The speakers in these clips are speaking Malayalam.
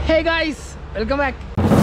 ഹേ ഗായ്സ് വെൽക്കം ബാക്ക്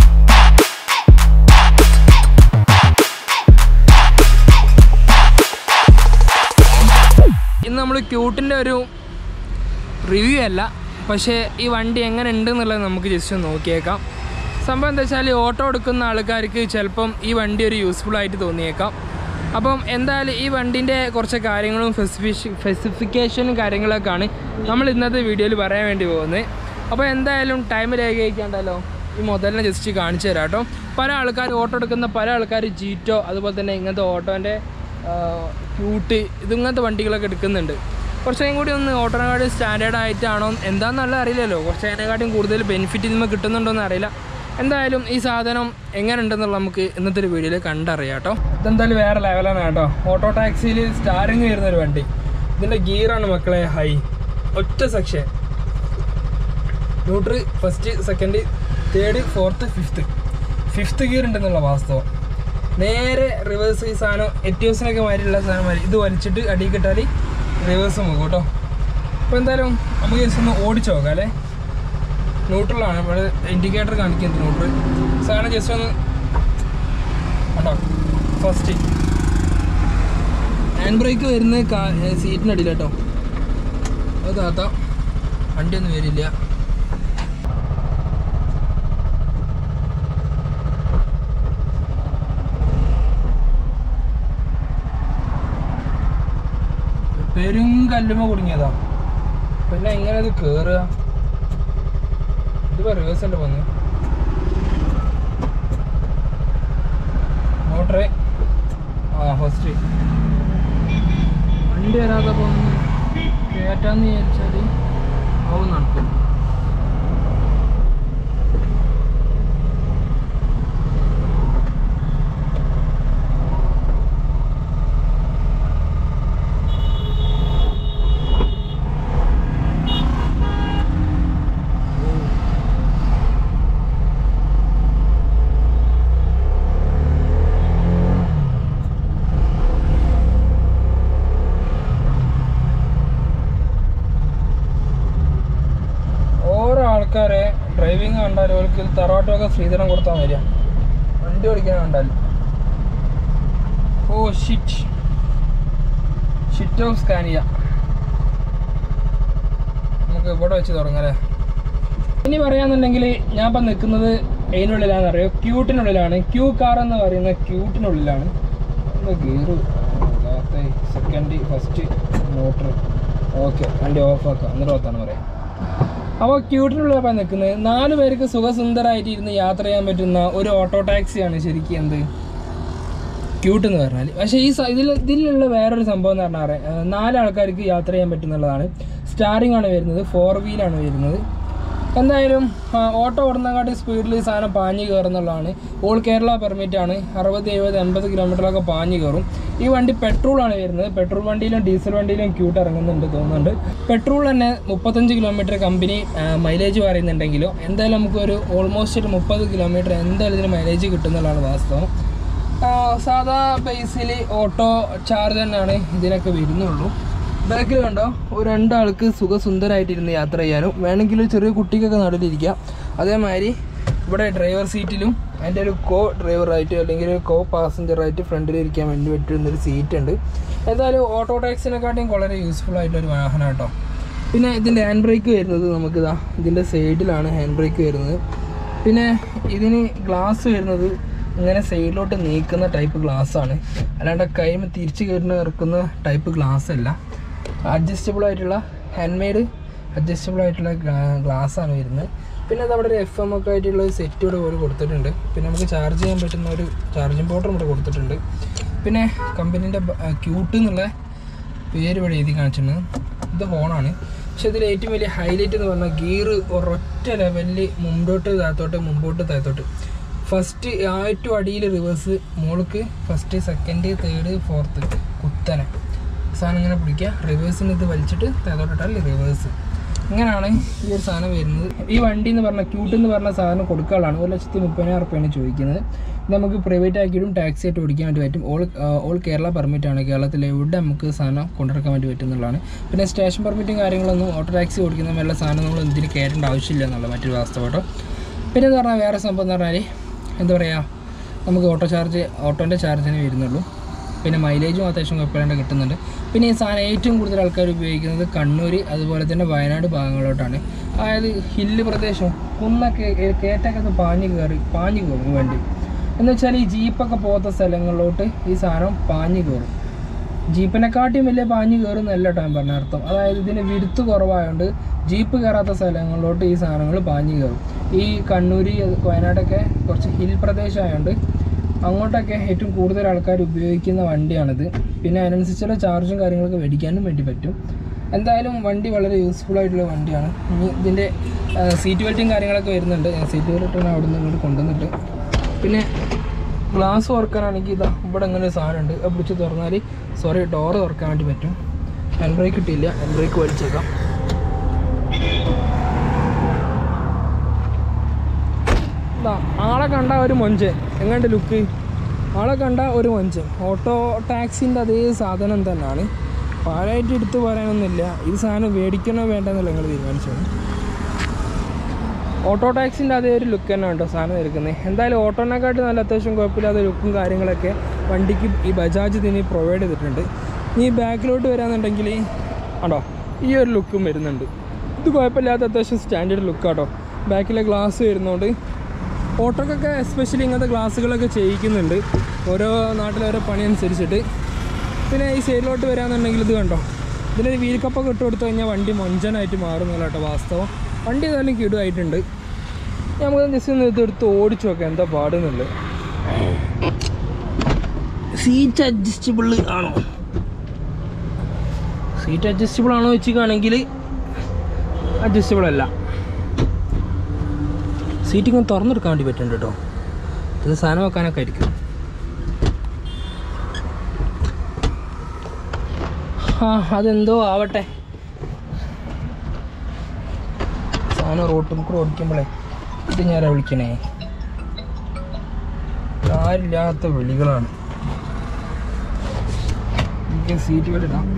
ഇന്ന് നമ്മൾ ക്യൂട്ടിൻ്റെ ഒരു റിവ്യൂ അല്ല പക്ഷേ ഈ വണ്ടി എങ്ങനെ ഉണ്ട് എന്നുള്ളത് നമുക്ക് ജസ്റ്റ് ഒന്ന് നോക്കിയേക്കാം സംഭവം എന്താ വെച്ചാൽ ഓട്ടോ എടുക്കുന്ന ആൾക്കാർക്ക് ചിലപ്പം ഈ വണ്ടി ഒരു യൂസ്ഫുൾ ആയിട്ട് തോന്നിയേക്കാം അപ്പം എന്തായാലും ഈ വണ്ടീൻ്റെ കുറച്ച് കാര്യങ്ങളും സ്പെസിഫിഷ സ്പെസിഫിക്കേഷനും കാര്യങ്ങളൊക്കെയാണ് നമ്മൾ ഇന്നത്തെ വീഡിയോയിൽ പറയാൻ വേണ്ടി പോകുന്നത് അപ്പോൾ എന്തായാലും ടൈം രേഖയിക്കാണ്ടല്ലോ ഈ മുതലിനെ ജസ്റ്റ് കാണിച്ചു തരാം കേട്ടോ പല ആൾക്കാർ ഓട്ടോ എടുക്കുന്ന പല ആൾക്കാർ ജീറ്റോ അതുപോലെ തന്നെ ഇങ്ങനത്തെ ഓട്ടോൻ്റെ ക്യൂട്ട് ഇതിങ്ങനത്തെ വണ്ടികളൊക്കെ എടുക്കുന്നുണ്ട് കുറച്ചും കൂടി ഒന്ന് ഓട്ടോനെക്കാട്ടും സ്റ്റാൻഡേർഡ് ആയിട്ടാണോ എന്താണെന്നല്ല അറിയില്ലല്ലോ കുറച്ച് അതിനെക്കാട്ടും കൂടുതൽ ബെനിഫിറ്റ് ഇതിന് കിട്ടുന്നുണ്ടോയെന്ന് അറിയില്ല എന്തായാലും ഈ സാധനം എങ്ങനെ ഉണ്ടെന്നുള്ള നമുക്ക് ഇന്നത്തെ ഒരു വീഡിയോയിൽ കണ്ടറിയാം കേട്ടോ ഇതെന്തായാലും വേറെ ലെവലാണ് കേട്ടോ ഓട്ടോ ടാക്സിയിൽ സ്റ്റാറിങ് വരുന്ന ഒരു വണ്ടി ഇതിൻ്റെ ഗിയറാണ് മക്കളെ ഹൈ ഒറ്റ section neutral first second third fourth fifth fifth gear ഉണ്ടെന്നുള്ള വാസ്തവം നേരെ റിവേഴ്സ് ഈ സാധനം എറ്റിയോസിനൊക്കെ മാതിരിയുള്ള സാധനം മാതിരി ഇത് വലിച്ചിട്ട് അടിയിൽ കിട്ടാൽ റിവേഴ്സ് പോകും കേട്ടോ അപ്പോൾ എന്തായാലും നമുക്ക് ജസ്റ്റ് ഒന്ന് ഓടിച്ച് നോക്കാം അല്ലേ ന്യൂട്രലാണ് ഇവിടെ ഇൻഡിക്കേറ്റർ കാണിക്കുന്നത് ന്യൂട്രൽ സാധനം ജസ്റ്റ് ഒന്ന് കണ്ടോ ഫസ്റ്റ് ഹാൻഡ് ബ്രേക്ക് വരുന്നത് സീറ്റിനടിയില്ല കേട്ടോ അത് താത്ത വണ്ടിയൊന്നും വരില്ല പെരും കല്ലുമ കുടുങ്ങിയതാ പിന്നെ എങ്ങനെ ഇത് കേറുക ഇതിപ്പോ റിവേഴ്സ് അല്ലേ വന്ന് മോട്ടറെ ആ ഫസ്റ്റ് വണ്ടി വരാത്തപ്പോ ഒന്ന് കേറ്റാന്ന് വിചാരിച്ചാല് ആവും നടക്കും ഓരോ ആൾക്കാരെ ഡ്രൈവിങ് കണ്ടാൽ അവർക്ക് തറവാട്ടൊക്കെ ശ്രീധരൻ കൊടുത്താൽ മതിയാ വണ്ടി ഓടിക്കാൻ കണ്ടാൽ oh shit shit of Scania നമുക്ക് ഇവിടെ വെച്ച് തുടങ്ങാം അല്ലേ ഇനി പറയാന്നുണ്ടെങ്കിൽ ഞാൻ ഇപ്പം നിൽക്കുന്നത് അതിനുള്ളിലാണെന്ന് അറിയോ ക്യൂട്ടിനുള്ളിലാണ് ക്യൂ കാർ എന്ന് പറയുന്ന ക്യൂട്ടിനുള്ളിലാണ് gear second first motor okay വണ്ടി ഓഫ് ആക്കാം എന്നിട്ട് ഓർത്താണ് പറയാം അപ്പോൾ ക്യൂട്ടിനുള്ളിലാണ് നിൽക്കുന്നത് നാല് പേർക്ക് സുഖസുന്ദരമായിട്ട് ഇരുന്ന് യാത്ര ചെയ്യാൻ പറ്റുന്ന ഒരു ഓട്ടോ ടാക്സിയാണ് ശരിക്കും എന്ത് ക്യൂട്ട് എന്ന് പറഞ്ഞാൽ പക്ഷേ ഈ സ- ഇതിൽ ഇതിലുള്ള വേറൊരു സംഭവം എന്ന് പറഞ്ഞാൽ അറിയാം, നാല് ആൾക്കാർക്ക് യാത്ര ചെയ്യാൻ പറ്റുന്നുള്ളതാണ് സ്റ്റാറിംഗ് ആണ് വരുന്നത് ഫോർ വീലാണ് വരുന്നത് എന്തായാലും ആ, ഓട്ടോ ഓടുന്നതിനെക്കാട്ടി സ്പീഡിൽ ഈ സാധനം പാഞ്ഞ് കയറുന്നുള്ളതാണ് ഓൾ കേരള പെർമിറ്റ് ആണ് അറുപത് എഴുപത് എൺപത് കിലോമീറ്ററൊക്കെ പാഞ്ഞ് കയറും ഈ വണ്ടി പെട്രോൾ ആണ് വരുന്നത് പെട്രോൾ വണ്ടിയിലും ഡീസൽ വണ്ടിയിലും ക്യൂട്ട് ഇറങ്ങുന്നുണ്ട് തോന്നുന്നുണ്ട് പെട്രോൾ തന്നെ മുപ്പത്തഞ്ച് കിലോമീറ്റർ കമ്പനി മൈലേജ് പറയുന്നുണ്ടെങ്കിലും എന്തായാലും നമുക്കൊരു ഓൾമോസ്റ്റ് ഒരു മുപ്പത് കിലോമീറ്റർ എന്തായാലും ഇതിന് മൈലേജ് കിട്ടുന്നുള്ളതാണ് വാസ്തവം ആ, സാധാ ബേസിൽ ഓട്ടോ ചാർജ് തന്നെയാണ് ഇതിനൊക്കെ വരുന്നുള്ളൂ ബാക്കിൽ കണ്ടോ ഒരു രണ്ടാൾക്ക് സുഖസുന്ദരമായിട്ടിരുന്ന് യാത്ര ചെയ്യാനും വേണമെങ്കിൽ ഒരു ചെറിയ കുട്ടിക്കൊക്കെ നടുവിലിരിക്കാം അതേമാതിരി ഇവിടെ ഡ്രൈവർ സീറ്റിലും അതിൻ്റെ ഒരു കോ ഡ്രൈവറായിട്ട് അല്ലെങ്കിൽ ഒരു കോ പാസഞ്ചറായിട്ട് ഫ്രണ്ടിൽ ഇരിക്കാൻ വേണ്ടി പറ്റുന്നൊരു സീറ്റ് ഉണ്ട് എന്തായാലും ഓട്ടോ ടാക്സിനെക്കാട്ടിയും വളരെ യൂസ്ഫുൾ ആയിട്ടൊരു വാഹനം കേട്ടോ പിന്നെ ഇതിൻ്റെ ഹാൻഡ് ബ്രേക്ക് വരുന്നത് നമുക്കിതാ ഇതിൻ്റെ സൈഡിലാണ് ഹാൻഡ് ബ്രേക്ക് വരുന്നത് പിന്നെ ഇതിന് ഗ്ലാസ് വരുന്നത് ഇങ്ങനെ സൈഡിലോട്ട് നീക്കുന്ന ടൈപ്പ് ഗ്ലാസ് ആണ് അല്ലാണ്ട് കൈമ തിരിച്ച് കയറുന്ന ഇറക്കുന്ന ടൈപ്പ് ഗ്ലാസ് അല്ല അഡ്ജസ്റ്റബിൾ ആയിട്ടുള്ള ഹാൻഡ് മെയ്ഡ് അഡ്ജസ്റ്റബിൾ ആയിട്ടുള്ള ഗ്ലാസ് ആണ് വരുന്നത് പിന്നെ അത് അവിടെ ഒരു എഫ് എം ഒക്കെ ആയിട്ടുള്ള ഒരു സെറ്റ് ഇവിടെ ഒരു കൊടുത്തിട്ടുണ്ട് പിന്നെ നമുക്ക് ചാർജ് ചെയ്യാൻ പറ്റുന്ന ഒരു ചാർജിങ് പോർട്ടർ ഇവിടെ കൊടുത്തിട്ടുണ്ട് പിന്നെ കമ്പനീൻ്റെ ക്യൂട്ട് എന്നുള്ള പേര് ഇവിടെ എഴുതി കാണിച്ചിട്ടുണ്ട് ഇത് ഹോണാണ് പക്ഷെ ഇതിൽ ഏറ്റവും വലിയ ഹൈലൈറ്റ് എന്ന് പറഞ്ഞാൽ ഗിയർ ഒരൊറ്റ ലെവലിൽ മുമ്പോട്ട് താഴത്തോട്ട് മുമ്പോട്ട് താഴത്തോട്ട് ഫസ്റ്റ് ഏറ്റവും അടിയിൽ റിവേഴ്സ് മോൾക്ക് ഫസ്റ്റ് സെക്കൻഡ് തേർഡ് ഫോർത്ത് കുത്തനെ സാധനം ഇങ്ങനെ പിടിക്കുക റിവേഴ്സിന് ഇത് വലിച്ചിട്ട് താഴത്തോട്ടിട്ടാൽ റിവേഴ്സ് ഇങ്ങനെയാണ് ഈ ഒരു സാധനം വരുന്നത് ഈ വണ്ടി എന്ന് പറഞ്ഞ ക്യൂട്ട് എന്ന് പറഞ്ഞ സാധനം കൊടുക്കാനുള്ളതാണ് ഒരു ലക്ഷത്തി മുപ്പതിനായിരം റുപ്യാണ് ചോദിക്കുന്നത് ഇത് നമുക്ക് പ്രൈവറ്റ് ആക്കിയിട്ടും ടാക്സി ആയിട്ട് ഓടിക്കാൻ വേണ്ടി പറ്റും ഓൾ ഓൾ കേരള പെർമിറ്റ് ആണ് കേരളത്തിൽ എവിടെ നമുക്ക് സാധനം കൊണ്ടുനടക്കാൻ വേണ്ടി പറ്റുന്നതാണ് പിന്നെ സ്റ്റേഷൻ പെർമിറ്റും കാര്യങ്ങളൊന്നും ഓട്ടോ ടാക്സി ഓടിക്കുന്ന വല്ല സാധനം നമ്മൾ എന്തിന് കയറ്റേണ്ട ആവശ്യമില്ല എന്നുള്ള മറ്റൊരു വാസ്തവം കേട്ടോ പിന്നെ എന്ന് പറഞ്ഞാൽ വേറെ സംഭവം എന്ന് പറഞ്ഞാൽ എന്താ പറയുക നമുക്ക് ഓട്ടോ ചാർജ് ഓട്ടോൻ്റെ ചാർജിന് വരുന്നുള്ളൂ പിന്നെ മൈലേജും അത്യാവശ്യം കുഴപ്പമില്ലാണ്ട് കിട്ടുന്നുണ്ട് പിന്നെ ഈ സാധനം ഏറ്റവും കൂടുതൽ ആൾക്കാർ ഉപയോഗിക്കുന്നത് കണ്ണൂർ അതുപോലെ തന്നെ വയനാട് ഭാഗങ്ങളിലോട്ടാണ് അതായത് ഹില്ല് പ്രദേശം കുന്നൊക്കെ ഏ- കയറ്റൊക്കെ പാഞ്ഞ് കയറി പാഞ്ഞ് കയറും വണ്ടി എന്ന് വെച്ചാൽ ഈ ജീപ്പൊക്കെ പോകാത്ത സ്ഥലങ്ങളിലോട്ട് ഈ സാധനം പാഞ്ഞ് കയറും ജീപ്പിനെക്കാട്ടിയും വലിയ പാഞ്ഞ് കയറുന്നല്ല കേട്ടോ ഞാൻ പറഞ്ഞ അർത്ഥം അതായത് ഇതിന് വിരുത്ത് കുറവായതുകൊണ്ട് ജീപ്പ് കയറാത്ത സ്ഥലങ്ങളിലോട്ട് ഈ സാധനങ്ങൾ പാഞ്ഞ് കയറും ഈ കണ്ണൂർ വയനാടൊക്കെ കുറച്ച് ഹിൽ പ്രദേശമായതുകൊണ്ട് അങ്ങോട്ടൊക്കെ ഏറ്റവും കൂടുതൽ ആൾക്കാർ ഉപയോഗിക്കുന്ന വണ്ടിയാണിത് പിന്നെ അതിനനുസരിച്ചുള്ള ചാർജും കാര്യങ്ങളൊക്കെ മേടിക്കാനും വേണ്ടി പറ്റും എന്തായാലും വണ്ടി വളരെ യൂസ്ഫുൾ ആയിട്ടുള്ള വണ്ടിയാണ് ഇനി ഇതിൻ്റെ സീറ്റ് ബെൽറ്റും കാര്യങ്ങളൊക്കെ വരുന്നുണ്ട് ഞാൻ സീറ്റ് ബെൽറ്റാണ് അവിടെ നിന്ന് ഇങ്ങോട്ട് കൊണ്ടുവന്നിട്ട് പിന്നെ ഗ്ലാസ് തുറക്കാനാണെങ്കിൽ ഇതാ ഇവിടെ ഇങ്ങനെ ഒരു സാധനം ഉണ്ട് അത് പിടിച്ച് തുറന്നാൽ സോറി ഡോറ് തുറക്കാൻ വേണ്ടി പറ്റും ഹാൻഡ് ബ്രേക്ക് കിട്ടിയില്ല ഹാൻഡ് ബ്രേക്ക് വലിച്ചേക്കാം ഇതാ ആളെ കണ്ട ഒരു മൊഞ്ച് എങ്ങനെയുണ്ട് ലുക്ക് ആളെ കണ്ട ഒരു മൊഞ്ച് ഓട്ടോ ടാക്സിൻ്റെ അതേ സാധനം തന്നെയാണ് പാഴായിട്ട് എടുത്തു പറയാനൊന്നുമില്ല ഈ സാധനം മേടിക്കണോ വേണ്ടെന്നല്ല നിങ്ങൾ തീരുമാനിച്ചത് ഓട്ടോ ടാക്സിൻ്റെ അതേ ഒരു ലുക്ക് തന്നെ ഉണ്ടോ സാധനം എടുക്കുന്നത് എന്തായാലും ഓട്ടോനെക്കാട്ട് നല്ല അത്യാവശ്യം കുഴപ്പമില്ലാത്ത ലുക്കും കാര്യങ്ങളൊക്കെ വണ്ടിക്ക് ഈ ബജാജ് ഇതിന് പ്രൊവൈഡ് ചെയ്തിട്ടുണ്ട് ഇനി ബാക്കിലോട്ട് വരാന്നുണ്ടെങ്കിൽ ആണോ ഈ ഒരു ലുക്കും വരുന്നുണ്ട് ഇത് കുഴപ്പമില്ലാത്ത അത്യാവശ്യം സ്റ്റാൻഡേർഡ് ലുക്കാട്ടോ ബാക്കിലെ ഗ്ലാസ് വരുന്നതുകൊണ്ട് ഓട്ടോക്കൊക്കെ എസ്പെഷ്യലി ഇങ്ങനത്തെ ഗ്ലാസ്സുകളൊക്കെ ചെയ്യിക്കുന്നുണ്ട് ഓരോ നാട്ടിലെ ഓരോ പണി അനുസരിച്ചിട്ട് പിന്നെ ഈ സൈഡിലോട്ട് വരാന്നുണ്ടെങ്കിൽ ഇത് കണ്ടോ ഇതിലൊരു വീൽ കപ്പൊക്കെ ഇട്ട് കൊടുത്തു കഴിഞ്ഞാൽ വണ്ടി മൊഞ്ചനായിട്ട് മാറുന്നില്ല കേട്ടോ വാസ്തവം വണ്ടി ഏതായാലും കിടുവായിട്ടുണ്ട് നമുക്ക് ജസ്റ്റ് ഒന്ന് ഇത് എടുത്ത് ഓടിച്ചു നോക്കാം എന്താ പാടുന്നുള്ളത് സീറ്റ് അഡ്ജസ്റ്റബിൾ ആണോ സീറ്റ് അഡ്ജസ്റ്റബിൾ ആണോ വെച്ചിട്ടാണെങ്കിൽ അഡ്ജസ്റ്റബിൾ അല്ല സീറ്റ് ഇങ്ങനെ തുറന്നെടുക്കാൻ വേണ്ടി പറ്റുന്നുണ്ട് കേട്ടോ ഇത് സാധനം വെക്കാനൊക്കെ ആയിരിക്കും ആ അതെന്തോ ആവട്ടെ സാധനം റോട്ടും കൂടെ ഓടിക്കുമ്പോഴേ ഇത് ഞാനാ വിളിക്കണേ ആരില്ലാത്ത വിളികളാണ് എനിക്ക് സീറ്റ് ബെൽറ്റ് ഇടാം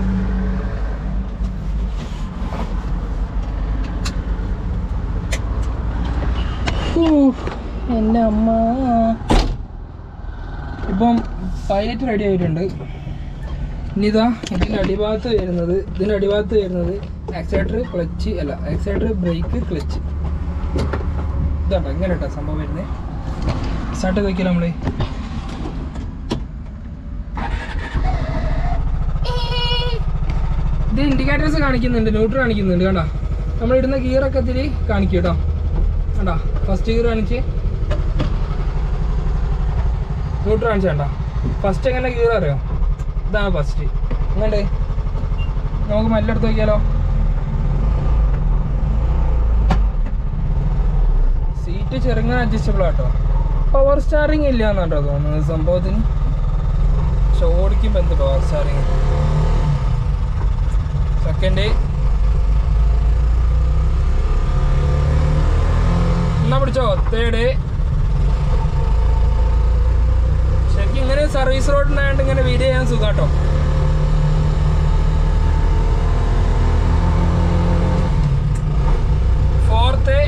എൻ്റെ അമ്മ ഇപ്പം പൈലറ്റ് റെഡി ആയിട്ടുണ്ട് ഇനി ഇതാ ഇതിൻ്റെ അടിഭാഗത്ത് വരുന്നത് ഇതിൻ്റെ അടിഭാഗത്ത് വരുന്നത് ആക്സിലേറ്റർ ക്ലച്ച് അല്ല ആക്സിലേറ്റർ ബ്രേക്ക് ക്ലച്ച് ഇതാട്ടോ ഇങ്ങനെ കേട്ടോ സംഭവം വരുന്നത് സ്റ്റാർട്ട് ചെയ്ത് നോക്കിയാലോ നമ്മള് ഇത് ഇൻഡിക്കേറ്റേഴ്സ് കാണിക്കുന്നുണ്ട് ന്യൂട്രൽ കാണിക്കുന്നുണ്ട് കണ്ടാ നമ്മൾ ഇടുന്ന ഗിയറൊക്കെ ഇതിൽ കാണിക്കും കേട്ടോ കണ്ടാ ഫസ്റ്റ് ഗിയർ കാണിച്ച് ന്യൂട്രൽ കാണിച്ചു കണ്ടാ ഫസ്റ്റ് എങ്ങനെ ഗിയർ അറിയോ ഇതാണ് ഫസ്റ്റ് എങ്ങനെ നമുക്ക് മല്ലെടുത്ത് നോക്കിയാലോ സീറ്റ് ചെറുങ്ങനെ അഡ്ജസ്റ്റബിൾ ആട്ടോ പവർ സ്റ്റാറിങ് ഇല്ല എന്നാട്ടോ തോന്നുന്നത് സംഭവത്തിന് പക്ഷെ ഓടിക്കുമ്പോൾ എന്ത് പവർ സ്റ്റാറിങ് സെക്കൻഡ് എന്നാ പിടിച്ചോ തേർഡ് ശരിക്കും ഇങ്ങനെ സർവീസ് റോഡിനായിട്ട് ഇങ്ങനെ വീഡിയോ ചെയ്യാൻ സുഖാട്ടോ ഫോർത്ത്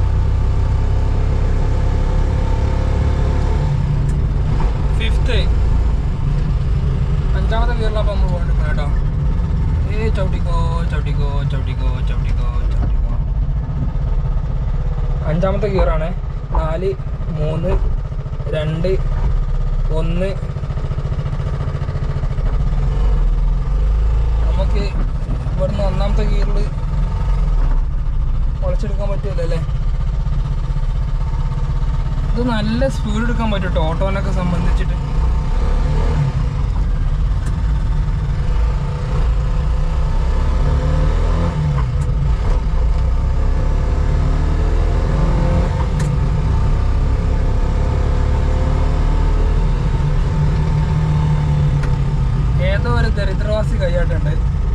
ഫിഫ്ത്ത് അഞ്ചാമത്തെ ഗിയറിലാണ് നമ്മൾ പോകേണ്ടത് കേട്ടോ ഏ ചവിട്ടിക്കോ ചവിട്ടിക്കോ ചവിട്ടിക്കോ ചവിട്ടിക്കോ ചവിട്ടിക്കോ അഞ്ചാമത്തെ ഗിയറാണ് നാല് മൂന്ന് രണ്ട് ഒന്ന് നമുക്ക് ഇവിടുന്ന് ഒന്നാമത്തെ ഗിയറിൽ വളച്ചെടുക്കാൻ പറ്റുമല്ലോ അല്ലേ ഇത് നല്ല സ്പീഡ് എടുക്കാൻ പറ്റും കേട്ടോ ഓട്ടോനൊക്കെ സംബന്ധിച്ചിട്ട് ഏതോ ഒരു ദരിദ്രവാസി കൈയാട്ടുണ്ട്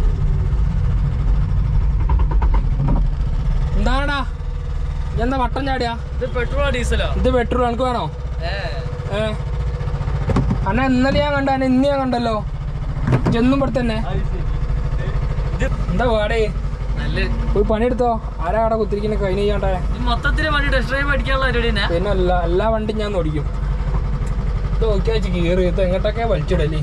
എന്താടാ എന്താ വട്ടം ചാടിയാ ഇത് പെട്രോളോ ഡീസലോ ഇത് പെട്രോൾ എനിക്ക് വേണോ ഏ അന്ന ഇന്നലെ ഞാൻ കണ്ട അന്നെ ഇന്ന് ഞാൻ കണ്ടല്ലോ ചെന്നും ഇവിടെ തന്നെ എന്താ പാടേ നല്ല പോയി പണിയെടുത്തോ ആരാ അവിടെ കുത്തിരിക്കുന്ന കഴിഞ്ഞ് ചെയ്യാണ്ടേ ഈ മൊത്തത്തില് വണ്ടി ടെസ്റ്റ് ഡ്രൈവ് അടിക്കാനുള്ള പരിപാടി തന്നെ പിന്നെ എല്ലാ എല്ലാ വണ്ടിയും ഞാൻ ഓടിക്കും ഇത് നോക്കിയാ വെച്ച് കീറി ഇത് എങ്ങോട്ടൊക്കെ വലിച്ചിടല്ലേ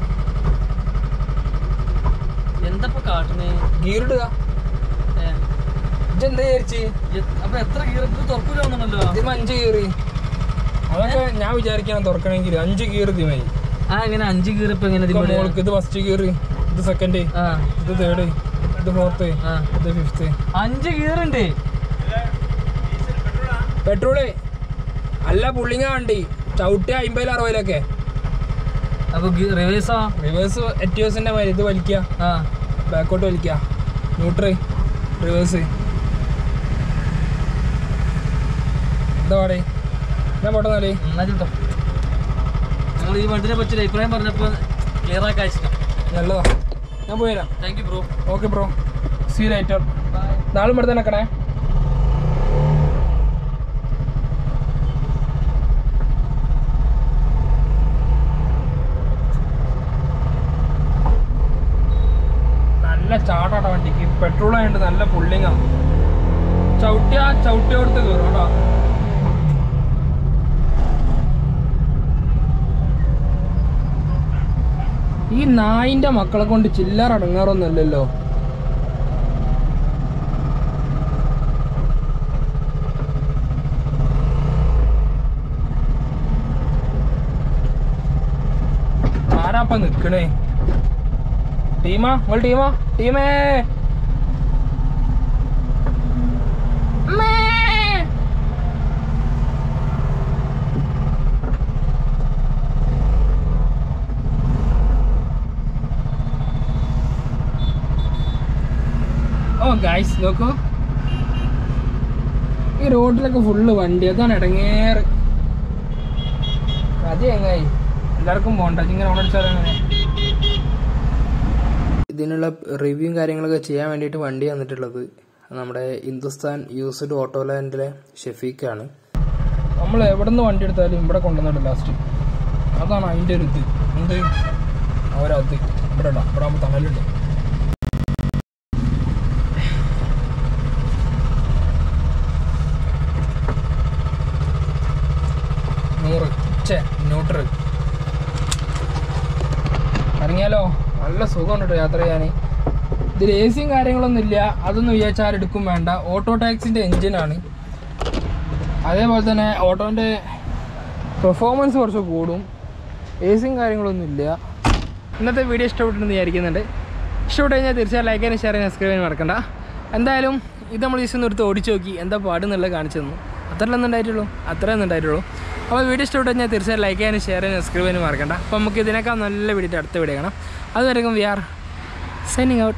എന്തപ്പോ കാട്ടുന്നേ ഗീറിടുക ഏ, ഇതെന്താ വിചാരിച്ച് എ- അപ്പൊ എത്ര ഗീർ ഇത് തുറക്കൂലോന്നുണ്ടല്ലോ ഇതിന് അഞ്ച് കീറി അതൊക്കെ ഞാൻ വിചാരിക്കണം തുറക്കണമെങ്കിൽ അഞ്ച് കീറി ഇത് മതി ആ എങ്ങനെ അഞ്ച് ഗീർ ഇപ്പൊ എങ്ങനെ ഇപ്പൊ ഇതിവിടെ? മോൾക്ക് ഇത് ഫസ്റ്റ് കീറി ഇത് സെക്കൻഡ് ആ ഇത് തേർഡ് ഇത് ഫോർത്ത് ആ ഇത് ഫിഫ്ത്ത് അഞ്ച് ഗീർ ഉണ്ട് പെട്രോള് അല്ല പുള്ളിങ്ങ വണ്ടി ചവിട്ടി അമ്പതിൽ അറുപതിലൊക്കെ അപ്പൊ റിവേഴ്സോ റിവേഴ്സ് എറ്റിയോസിന്റെ മാതിരി ഇത് വലിക്കുക ആ ബാക്കോട്ട് വലിക്കുക ന്യൂട്രൽ റിവേഴ്സ് എന്താ പാടേ ഞാൻ പോട്ടെ എന്നാലേ എന്നാ കേട്ടോ ഞങ്ങൾ ഈ വണ്ടിനെ പറ്റി അഭിപ്രായം പറഞ്ഞപ്പോ ക്ലിയർ ആക്കി അയച്ചിട്ടാ നല്ലതാ ഞാൻ പോയിരാം thank you bro okay bro see later നാളും ഇവിടെ തന്നെ നിൽക്കണേ നല്ല ചാട്ടാട്ടാ വണ്ടിക്ക് പെട്രോൾ ആയതുകൊണ്ട് നല്ല പുള്ളിങ്ങാ ചവിട്ടിയ ചവിട്ടിയോടത്ത് കയറും കേട്ടോ ഈ നായിന്റെ മക്കളെ കൊണ്ട് ചില്ലറ അടങ്ങാറൊന്നുമല്ലല്ലോ ആരാപ്പ നിക്കണേ ടീമാ നിങ്ങൾ ടീമാ ടീമേ ഓ ഗൈസ് നോക്കൂ ഈ റോഡിലൊക്കെ ഫുള്ള് വണ്ടി അതാണ് ഇടങ്ങേറ് അത് എങ്ങായി എല്ലാവർക്കും പോണ്ട ഇങ്ങനെ ഓണടിച്ചാലങ്ങനെ ഇതിനുള്ള റിവ്യൂവും കാര്യങ്ങളൊക്കെ ചെയ്യാൻ വേണ്ടിയിട്ട് വണ്ടി വന്നിട്ടുള്ളത് നമ്മുടെ ഹിന്ദുസ്ഥാൻ യൂസ്ഡ് ഓട്ടോ ലാൻഡിലെ ഷെഫീഖാണ് നമ്മൾ എവിടെ നിന്ന് വണ്ടി എടുത്താലും ഇവിടെ കൊണ്ടുവന്നിട്ട് ലാസ്റ്റ് അതാണ് അതിൻ്റെ ഒരു ഇത് എന്ത് അവരത് ഇവിടെ ഇടാം ഇവിടെ ആകുമ്പോൾ തണലുണ്ട് നൂറ് ചേ ന്യൂട്രൽ ഇറങ്ങിയാലോ നല്ല സുഖമുണ്ട് കേട്ടോ യാത്ര ചെയ്യാൻ ഇതിൽ എ സിയും കാര്യങ്ങളൊന്നും ഇല്ല അതൊന്നും വിചാരിച്ചാൽ എടുക്കും വേണ്ട ഓട്ടോ ടാക്സിൻ്റെ എൻജിനാണ് അതേപോലെ തന്നെ ഓട്ടോൻ്റെ പെർഫോമൻസ് കുറച്ച് കൂടും എ സിയും കാര്യങ്ങളൊന്നും ഇല്ല ഇന്നത്തെ വീഡിയോ ഇഷ്ടപ്പെട്ടെന്ന് വിചാരിക്കുന്നുണ്ട് ഇഷ്ടപ്പെട്ട് കഴിഞ്ഞാൽ തീർച്ചയായും ലൈക്ക് ചെയ്യാനും ഷെയർ ചെയ്യാൻ സബ്സ്ക്രൈബ് ചെയ്യാൻ മറക്കണ്ട എന്തായാലും ഇത് നമ്മൾ ജസ്റ്റ് ഒന്ന് എടുത്ത് ഓടിച്ച് നോക്കി എന്താ പാടുന്നുള്ളത് കാണിച്ചു തന്നു അത്രയല്ലേ ഉണ്ടായിട്ടുള്ളൂ അത്രയൊന്നും ഉണ്ടായിട്ടുള്ളൂ അപ്പോൾ വീഡിയോ ഇഷ്ടപ്പെട്ട് കഴിഞ്ഞാൽ തീർച്ചയായും ലൈക്ക് ചെയ്യാനും ഷെയർ ചെയ്യാനും സബ്സ്ക്രൈബ് ചെയ്യാനും മറക്കണ്ട അപ്പോൾ നമുക്ക് ഇതിനേക്കാൾ നല്ല വീഡിയോ അടുത്ത വീഡിയോ കാണാം അതുവരെയും വി ആർ സൈനിങ് ഔട്ട്